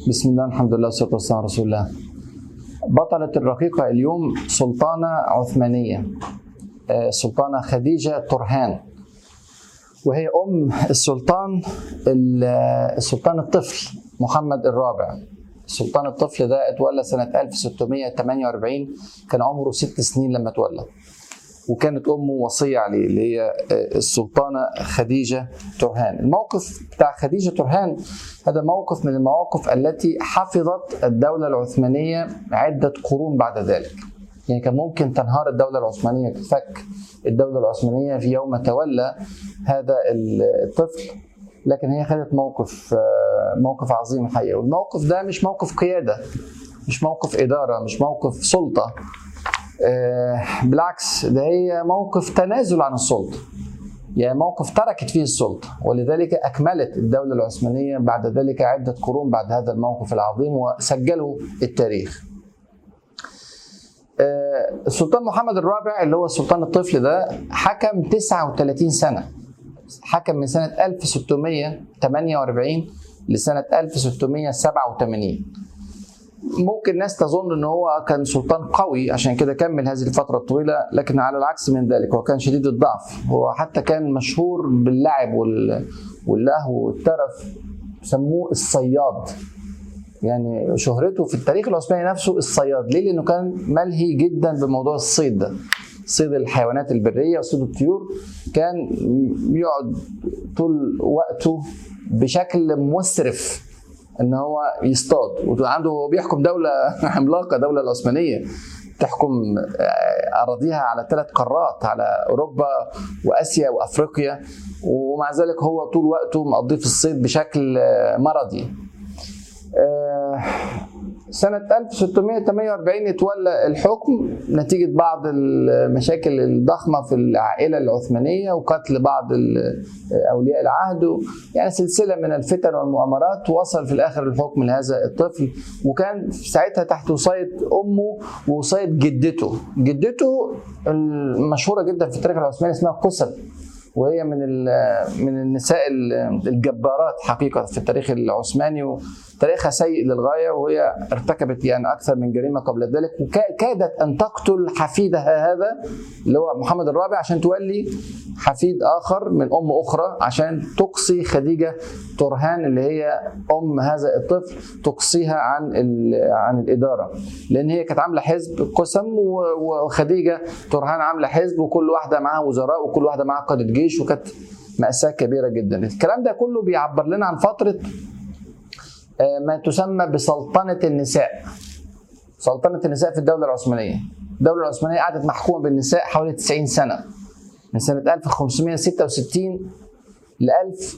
بسم الله الحمد لله والصلاة والسلام على رسول الله بطلة الرقيقة اليوم سلطانة عثمانية آه، سلطانة خديجة ترهان وهي أم السلطان ال- السلطان الطفل محمد الرابع السلطان الطفل ده اتولد سنة 1648 كان عمره ست سنين لما اتولد وكانت امه وصيه عليه اللي هي السلطانه خديجه ترهان الموقف بتاع خديجه ترهان هذا موقف من المواقف التي حفظت الدوله العثمانيه عده قرون بعد ذلك يعني كان ممكن تنهار الدوله العثمانيه تفك الدوله العثمانيه في يوم تولى هذا الطفل لكن هي خدت موقف موقف عظيم الحقيقه والموقف ده مش موقف قياده مش موقف اداره مش موقف سلطه آه، بالعكس ده هي موقف تنازل عن السلطه يعني موقف تركت فيه السلطه ولذلك اكملت الدوله العثمانيه بعد ذلك عده قرون بعد هذا الموقف العظيم وسجله التاريخ. آه، السلطان محمد الرابع اللي هو السلطان الطفل ده حكم 39 سنه حكم من سنه 1648 لسنه 1687 ممكن ناس تظن ان هو كان سلطان قوي عشان كده كمل هذه الفتره الطويله لكن على العكس من ذلك هو كان شديد الضعف هو حتى كان مشهور باللعب وال- واللهو والترف سموه الصياد يعني شهرته في التاريخ العثماني نفسه الصياد ليه لانه كان ملهي جدا بموضوع الصيد ده صيد الحيوانات البريه وصيد الطيور كان يقعد طول وقته بشكل مسرف ان هو يصطاد وعنده هو بيحكم دوله عملاقه دوله العثمانيه تحكم آه، اراضيها على ثلاث قارات على اوروبا واسيا وافريقيا ومع ذلك هو طول وقته مقضيه في الصيد بشكل آه، مرضي آه، سنة 1648 اتولى الحكم نتيجة بعض المشاكل الضخمة في العائلة العثمانية وقتل بعض ال- أولياء العهد يعني سلسلة من الفتن والمؤامرات وصل في الآخر الحكم لهذا الطفل وكان ساعتها تحت وصاية أمه ووصاية جدته جدته المشهورة جدا في التاريخ العثماني اسمها قسم وهي من ال- من النساء ال- الجبارات حقيقه في التاريخ العثماني وتاريخها سيء للغايه وهي ارتكبت يعني اكثر من جريمه قبل ذلك وكادت ان تقتل حفيدها هذا اللي هو محمد الرابع عشان تولي حفيد اخر من ام اخرى عشان تقصي خديجه ترهان اللي هي ام هذا الطفل تقصيها عن ال- عن الاداره لان هي كانت عامله حزب قسم و- وخديجه ترهان عامله حزب وكل واحده معاها وزراء وكل واحده معاها قاده جيش وكانت مأساة كبيرة جدا الكلام ده كله بيعبر لنا عن فترة آه، ما تسمى بسلطنة النساء سلطنة النساء في الدولة العثمانية الدولة العثمانية قعدت محكومة بالنساء حوالي 90 سنة من سنة 1566 ل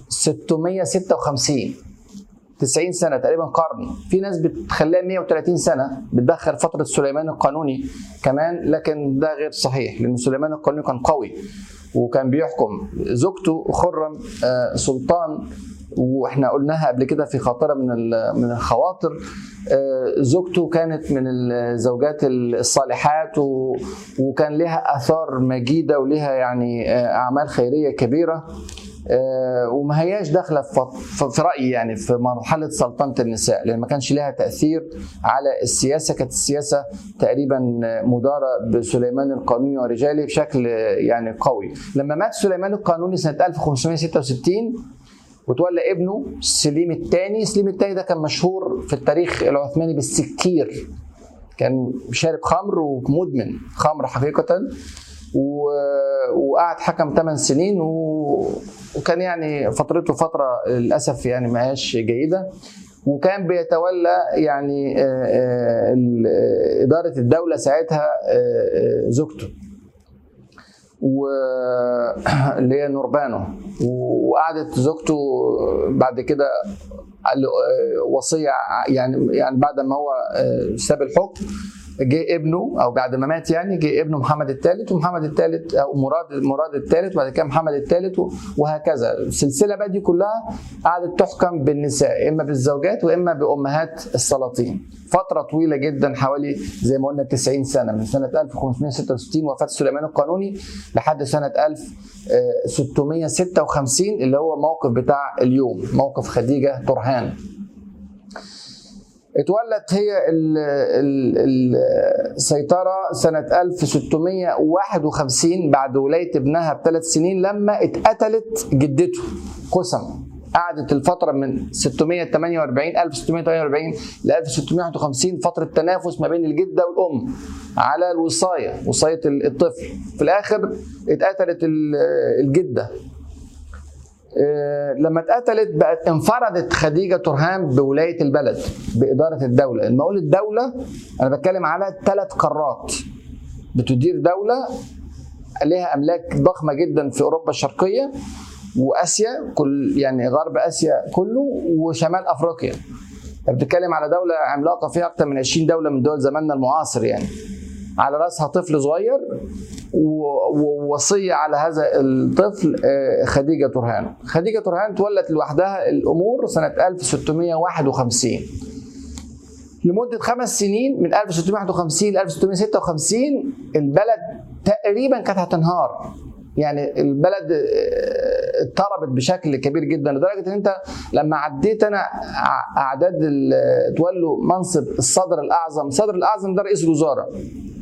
1656 90 سنة تقريبا قرن في ناس بتخليها 130 سنة بتدخل فترة سليمان القانوني كمان لكن ده غير صحيح لأن سليمان القانوني كان قوي وكان بيحكم زوجته خرم آه، سلطان واحنا قلناها قبل كده في خاطره من ال- من الخواطر آه، زوجته كانت من الزوجات الصالحات و- وكان لها اثار مجيده ولها يعني آه، اعمال خيريه كبيره آه، وما هياش داخله في في- في رايي يعني في مرحله سلطنه النساء لان ما كانش لها تاثير على السياسه كانت السياسه تقريبا مداره بسليمان القانوني ورجاله بشكل يعني قوي لما مات سليمان القانوني سنه 1566 وتولى ابنه سليم الثاني سليم الثاني ده كان مشهور في التاريخ العثماني بالسكير كان شارب خمر ومدمن خمر حقيقة و... وقعد حكم 8 سنين و... وكان يعني فترته فترة للأسف يعني ما هياش جيدة وكان بيتولى يعني آه، آه، ال- آه، إدارة الدولة ساعتها آه، آه، زوجته و اللي هي نوربانو وقعدت زوجته بعد كده قال له آه، وصيه ع- يعني يعني بعد ما هو آه، ساب الحكم جه ابنه او بعد ما مات يعني جه ابنه محمد الثالث ومحمد الثالث او مراد مراد الثالث وبعد كده محمد الثالث وهكذا السلسله بقى دي كلها قعدت تحكم بالنساء اما بالزوجات واما بامهات السلاطين فتره طويله جدا حوالي زي ما قلنا 90 سنه من سنه 1566 وفاه سليمان القانوني لحد سنه 1656 اللي هو موقف بتاع اليوم موقف خديجه ترهان اتولت هي ال- ال- السيطرة سنة 1651 بعد ولاية ابنها بثلاث سنين لما اتقتلت جدته قسم قعدت الفترة من 648 1648 ل 1651 فترة تنافس ما بين الجدة والأم على الوصاية وصاية الطفل في الآخر اتقتلت ال- الجدة آه، لما اتقتلت بقت انفردت خديجه ترهام بولايه البلد باداره الدوله، لما اقول الدوله انا بتكلم على ثلاث قارات بتدير دوله لها املاك ضخمه جدا في اوروبا الشرقيه واسيا كل يعني غرب اسيا كله وشمال افريقيا. بتتكلم على دوله عملاقه فيها اكثر من 20 دوله من دول زماننا المعاصر يعني. على راسها طفل صغير و- ووصيه على هذا الطفل آه، خديجه ترهان. خديجه ترهان تولت لوحدها الامور سنه 1651 لمده خمس سنين من 1651 ل 1656 البلد تقريبا كانت هتنهار يعني البلد آه، اضطربت بشكل كبير جدا لدرجه ان انت لما عديت انا ع- اعداد ال- تولوا منصب الصدر الاعظم، الصدر الاعظم ده رئيس الوزراء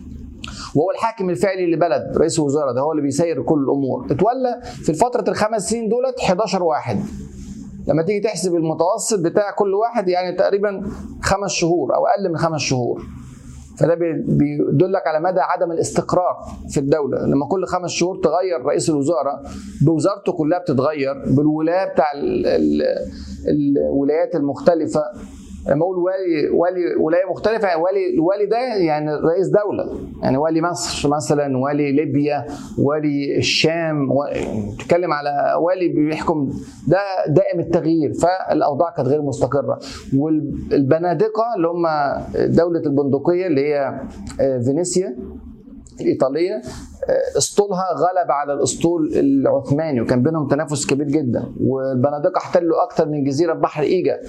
وهو الحاكم الفعلي لبلد رئيس الوزراء ده هو اللي بيسير كل الامور اتولى في فتره الخمس سنين دولت 11 واحد لما تيجي تحسب المتوسط بتاع كل واحد يعني تقريبا خمس شهور او اقل من خمس شهور فده بي- بيدلك على مدى عدم الاستقرار في الدوله لما كل خمس شهور تغير رئيس الوزراء بوزارته كلها بتتغير بالولايه بتاع ال- ال- الولايات المختلفه لما اقول والي والي ولايه مختلفه يعني والي الوالي ده يعني رئيس دوله يعني والي مصر مثلا والي ليبيا والي الشام و- تتكلم على والي بيحكم ده دائم التغيير فالاوضاع كانت غير مستقره والبنادقه اللي هم دوله البندقيه اللي هي آه، فينيسيا الايطاليه آه، اسطولها غلب على الاسطول العثماني وكان بينهم تنافس كبير جدا والبنادقه احتلوا اكثر من جزيره في بحر ايجا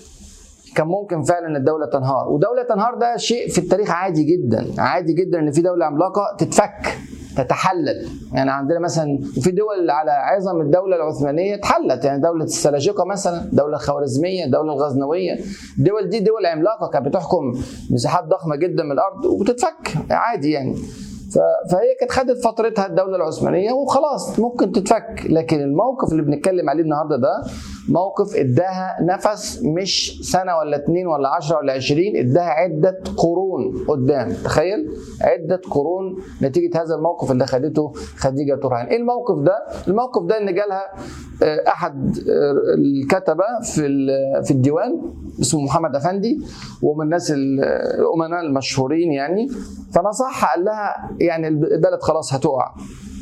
كان ممكن فعلا الدوله تنهار ودوله تنهار ده شيء في التاريخ عادي جدا عادي جدا ان في دوله عملاقه تتفك تتحلل يعني عندنا مثلا وفي دول على عظم الدوله العثمانيه اتحلت يعني دوله السلاجقه مثلا الدوله الخوارزميه الدوله الغزنويه الدول دي دول عملاقه كانت بتحكم مساحات ضخمه جدا من الارض وبتتفك عادي يعني ف- فهي كانت خدت فترتها الدوله العثمانيه وخلاص ممكن تتفك لكن الموقف اللي بنتكلم عليه النهارده ده موقف اداها نفس مش سنه ولا اتنين ولا عشرة ولا عشرين اداها عده قرون قدام تخيل عده قرون نتيجه هذا الموقف اللي خدته خديجه ترهان ايه الموقف ده الموقف ده ان جالها آه، احد آه، الكتبه في ال- في الديوان اسمه محمد افندي ومن الناس ال- الامناء المشهورين يعني فنصحها قال لها يعني البلد خلاص هتقع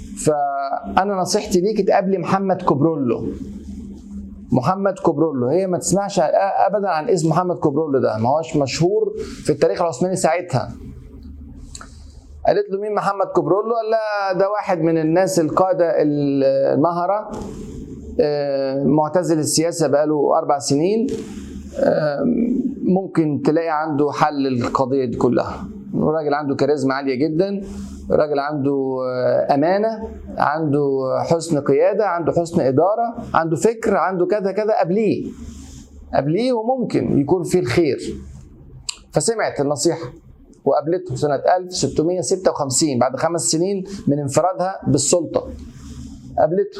فانا نصيحتي ليك تقابلي محمد كوبرولو محمد كوبرولو هي ما تسمعش ابدا عن اسم محمد كوبرولو ده ما هوش مشهور في التاريخ العثماني ساعتها قالت له مين محمد كوبرولو قال لها ده واحد من الناس القاده المهره آه، معتزل السياسه بقاله اربع سنين آه، ممكن تلاقي عنده حل القضيه دي كلها راجل عنده كاريزما عاليه جدا راجل عنده آه، امانه عنده حسن قياده عنده حسن اداره عنده فكر عنده كذا كذا قبليه قبليه وممكن يكون فيه الخير فسمعت النصيحه وقابلته سنه 1656 بعد خمس سنين من انفرادها بالسلطه قابلته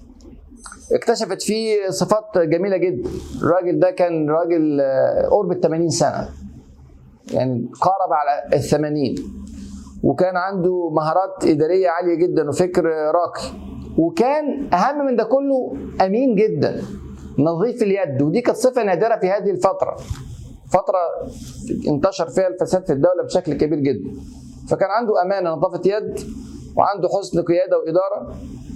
اكتشفت فيه صفات جميله جدا الراجل ده كان راجل آه، قرب ال 80 سنه يعني قارب على ال 80 وكان عنده مهارات اداريه عاليه جدا وفكر راقي وكان اهم من ده كله امين جدا نظيف اليد ودي كانت صفه نادره في هذه الفتره فتره انتشر فيها الفساد في الدوله بشكل كبير جدا فكان عنده امانه نظافه يد وعنده حسن قياده واداره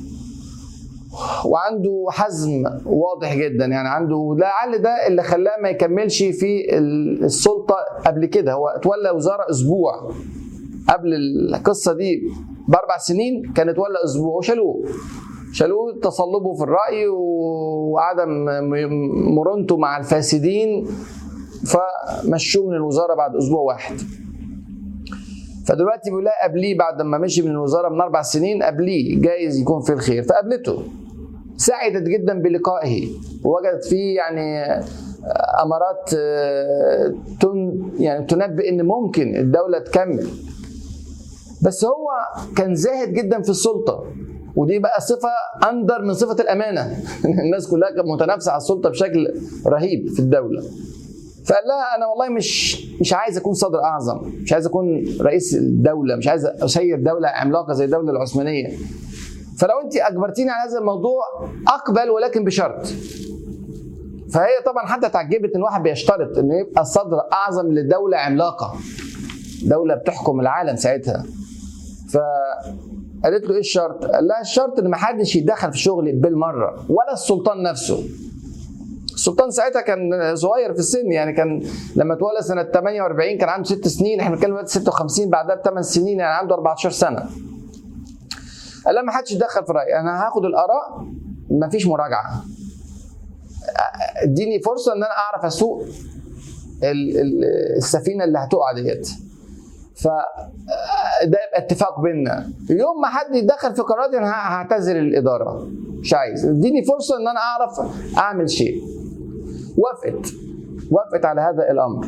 وعنده حزم واضح جدا يعني عنده لعل ده اللي خلاه ما يكملش في السلطه قبل كده هو اتولى وزاره اسبوع قبل القصه دي باربع سنين كان اتولى اسبوع وشالوه شالوه تصلبه في الراي وعدم مرونته مع الفاسدين فمشوه من الوزاره بعد اسبوع واحد فدلوقتي بيقول لها قبليه بعد ما مشي من الوزاره من اربع سنين قبليه جايز يكون في الخير فقابلته سعدت جدا بلقائه ووجدت فيه يعني امارات آه، تن يعني تنبئ ان ممكن الدوله تكمل بس هو كان زاهد جدا في السلطه ودي بقى صفه اندر من صفه الامانه الناس كلها كانت متنافسه على السلطه بشكل رهيب في الدوله فقال لها انا والله مش مش عايز اكون صدر اعظم مش عايز اكون رئيس الدوله مش عايز اسير دوله عملاقه زي الدوله العثمانيه فلو انت اجبرتيني على هذا الموضوع اقبل ولكن بشرط فهي طبعا حتى تعجبت ان واحد بيشترط انه يبقى صدر اعظم لدوله عملاقه دوله بتحكم العالم ساعتها فقالت له ايه الشرط؟ قال لها الشرط ان ما حدش يتدخل في شغلي بالمره ولا السلطان نفسه السلطان ساعتها كان صغير في السن يعني كان لما اتولد سنه 48 كان عنده ست سنين احنا بنتكلم دلوقتي 56 بعدها بثمان سنين يعني عنده 14 سنه قال لها ما حدش يتدخل في رايي انا هاخد الاراء ما فيش مراجعه اديني فرصه ان انا اعرف اسوق ال- ال- السفينه اللي هتقع ديت ف ده يبقى اتفاق بيننا يوم ما حد يتدخل في قراراتي انا هعتذر الاداره مش عايز اديني فرصه ان انا اعرف اعمل شيء وافقت وافقت على هذا الامر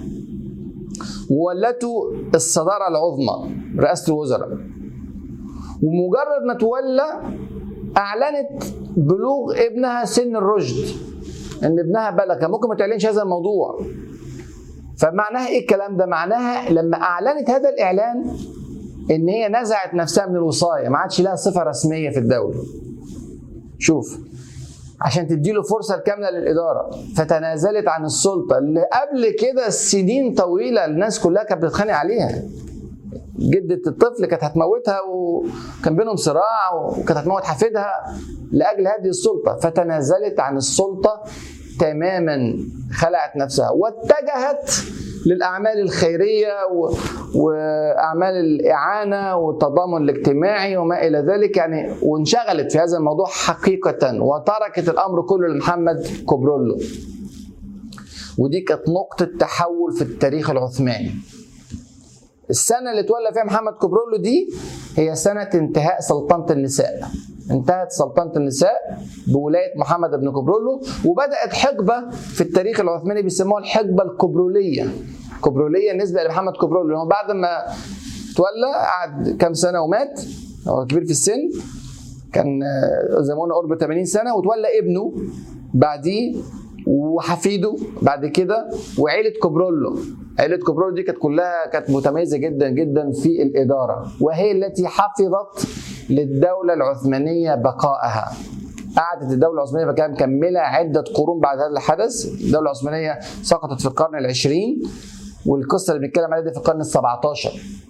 وولته الصداره العظمى رئاسه الوزراء ومجرد ما تولى اعلنت بلوغ ابنها سن الرشد ان ابنها بلغ كان ممكن ما تعلنش هذا الموضوع فمعناها ايه الكلام ده معناها لما اعلنت هذا الاعلان ان هي نزعت نفسها من الوصايه ما عادش لها صفه رسميه في الدوله شوف عشان تديله فرصة الكاملة للإدارة فتنازلت عن السلطة اللي قبل كده سنين طويلة الناس كلها كانت بتتخانق عليها جدة الطفل كانت هتموتها وكان بينهم صراع وكانت هتموت حفيدها لأجل هذه السلطة فتنازلت عن السلطة تماما خلعت نفسها واتجهت للأعمال الخيرية و... وأعمال الإعانة والتضامن الاجتماعي وما إلى ذلك يعني وانشغلت في هذا الموضوع حقيقة وتركت الأمر كله لمحمد كوبرولو ودي كانت نقطة تحول في التاريخ العثماني السنة اللي تولى فيها محمد كوبرولو دي هي سنة انتهاء سلطنة النساء انتهت سلطنة النساء بولاية محمد بن كوبرولو وبدأت حقبة في التاريخ العثماني بيسموها الحقبة الكوبرولية كوبرولية نسبة لمحمد كوبرولو لأنه بعد ما تولى قعد كام سنة ومات هو كبير في السن كان زي ما قلنا قرب 80 سنة وتولى ابنه بعديه وحفيده بعد كده وعيلة كوبرولو عيلة كوبرولو دي كانت كلها كانت متميزة جدا جدا في الإدارة وهي التي حفظت للدولة العثمانية بقائها قعدت الدولة العثمانية بقى مكملة عدة قرون بعد هذا الحدث الدولة العثمانية سقطت في القرن العشرين والقصة اللي بنتكلم عليها دي في القرن ال 17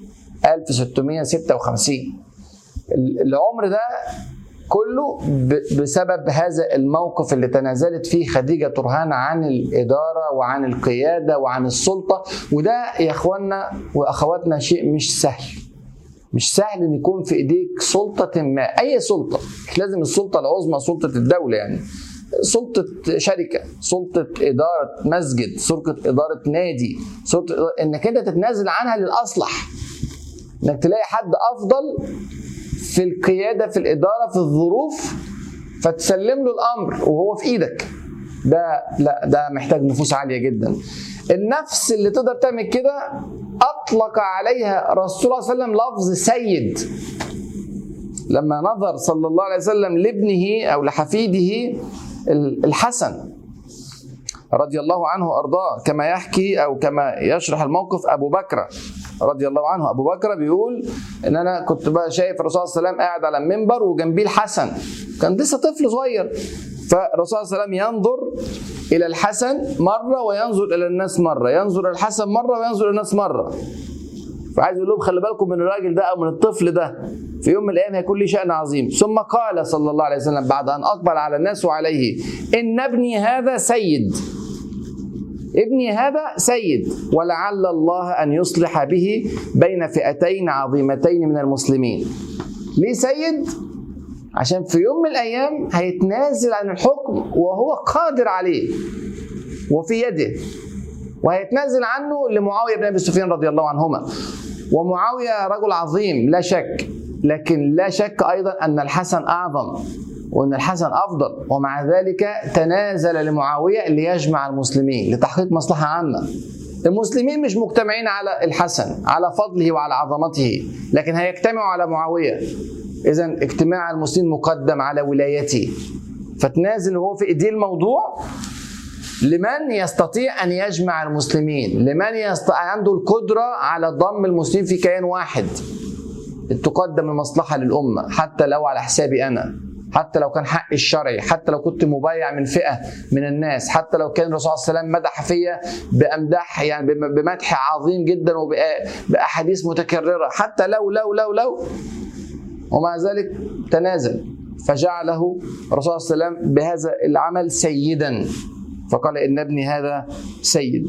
1656 العمر ده كله بسبب هذا الموقف اللي تنازلت فيه خديجه ترهان عن الاداره وعن القياده وعن السلطه وده يا اخوانا واخواتنا شيء مش سهل مش سهل ان يكون في ايديك سلطه ما اي سلطه مش لازم السلطه العظمى سلطه الدوله يعني سلطة شركة، سلطة إدارة مسجد، سلطة إدارة نادي، سلطة إدارة إنك أنت تتنازل عنها للأصلح. إنك تلاقي حد أفضل في القيادة في الإدارة في الظروف فتسلم له الأمر وهو في إيدك ده لا ده محتاج نفوس عالية جدا النفس اللي تقدر تعمل كده أطلق عليها رسول الله صلى الله عليه وسلم لفظ سيد لما نظر صلى الله عليه وسلم لابنه أو لحفيده الحسن رضي الله عنه وارضاه كما يحكي او كما يشرح الموقف ابو بكر رضي الله عنه ابو بكر بيقول ان انا كنت بقى شايف الرسول صلى الله عليه وسلم قاعد على المنبر وجنبيه الحسن كان لسه طفل صغير فالرسول صلى الله عليه وسلم ينظر الى الحسن مره وينظر الى الناس مره ينظر الى الحسن مره وينظر الى الناس مره فعايز يقول لهم خلي بالكم من الراجل ده او من الطفل ده في يوم من الايام هيكون لي شان عظيم ثم قال صلى الله عليه وسلم بعد ان اقبل على الناس وعليه ان ابني هذا سيد ابني هذا سيد ولعل الله ان يصلح به بين فئتين عظيمتين من المسلمين ليه سيد عشان في يوم من الايام هيتنازل عن الحكم وهو قادر عليه وفي يده وهيتنازل عنه لمعاويه بن ابي سفيان رضي الله عنهما ومعاويه رجل عظيم لا شك لكن لا شك ايضا ان الحسن اعظم وان الحسن افضل ومع ذلك تنازل لمعاويه ليجمع المسلمين لتحقيق مصلحه عامه المسلمين مش مجتمعين على الحسن على فضله وعلى عظمته لكن هيجتمعوا على معاويه اذا اجتماع المسلمين مقدم على ولايته فتنازل وهو في ايديه الموضوع لمن يستطيع ان يجمع المسلمين لمن يستطيع عنده القدره على ضم المسلمين في كيان واحد تقدم المصلحه للامه حتى لو على حسابي انا حتى لو كان حقي الشرعي حتى لو كنت مبايع من فئه من الناس حتى لو كان الرسول صلى الله عليه وسلم مدح فيا بامداح يعني بمدح عظيم جدا وباحاديث متكرره حتى لو لو لو لو ومع ذلك تنازل فجعله الرسول صلى الله عليه وسلم بهذا العمل سيدا فقال ان ابني هذا سيد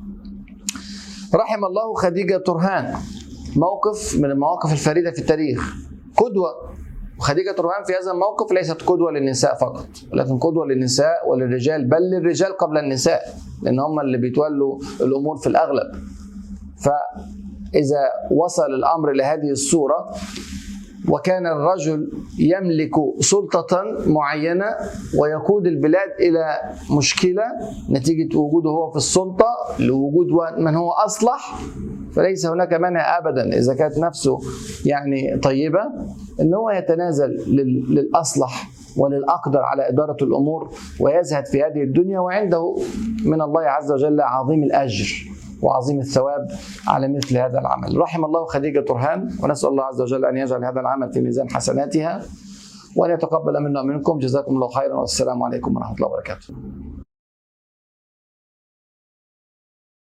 رحم الله خديجه ترهان موقف من المواقف الفريده في التاريخ قدوه وخديجة ترهان في هذا الموقف ليست قدوة للنساء فقط لكن قدوة للنساء وللرجال بل للرجال قبل النساء لأن هم اللي بيتولوا الأمور في الأغلب فإذا وصل الأمر لهذه الصورة وكان الرجل يملك سلطة معينة ويقود البلاد إلى مشكلة نتيجة وجوده هو في السلطة لوجود من هو أصلح فليس هناك مانع أبدا إذا كانت نفسه يعني طيبة أن هو يتنازل للأصلح وللأقدر على إدارة الأمور ويزهد في هذه الدنيا وعنده من الله عز وجل عظيم الأجر وعظيم الثواب على مثل هذا العمل رحم الله خديجة ترهان ونسأل الله عز وجل أن يجعل هذا العمل في ميزان حسناتها وأن يتقبل منا ومنكم جزاكم الله خيرا والسلام عليكم ورحمة الله وبركاته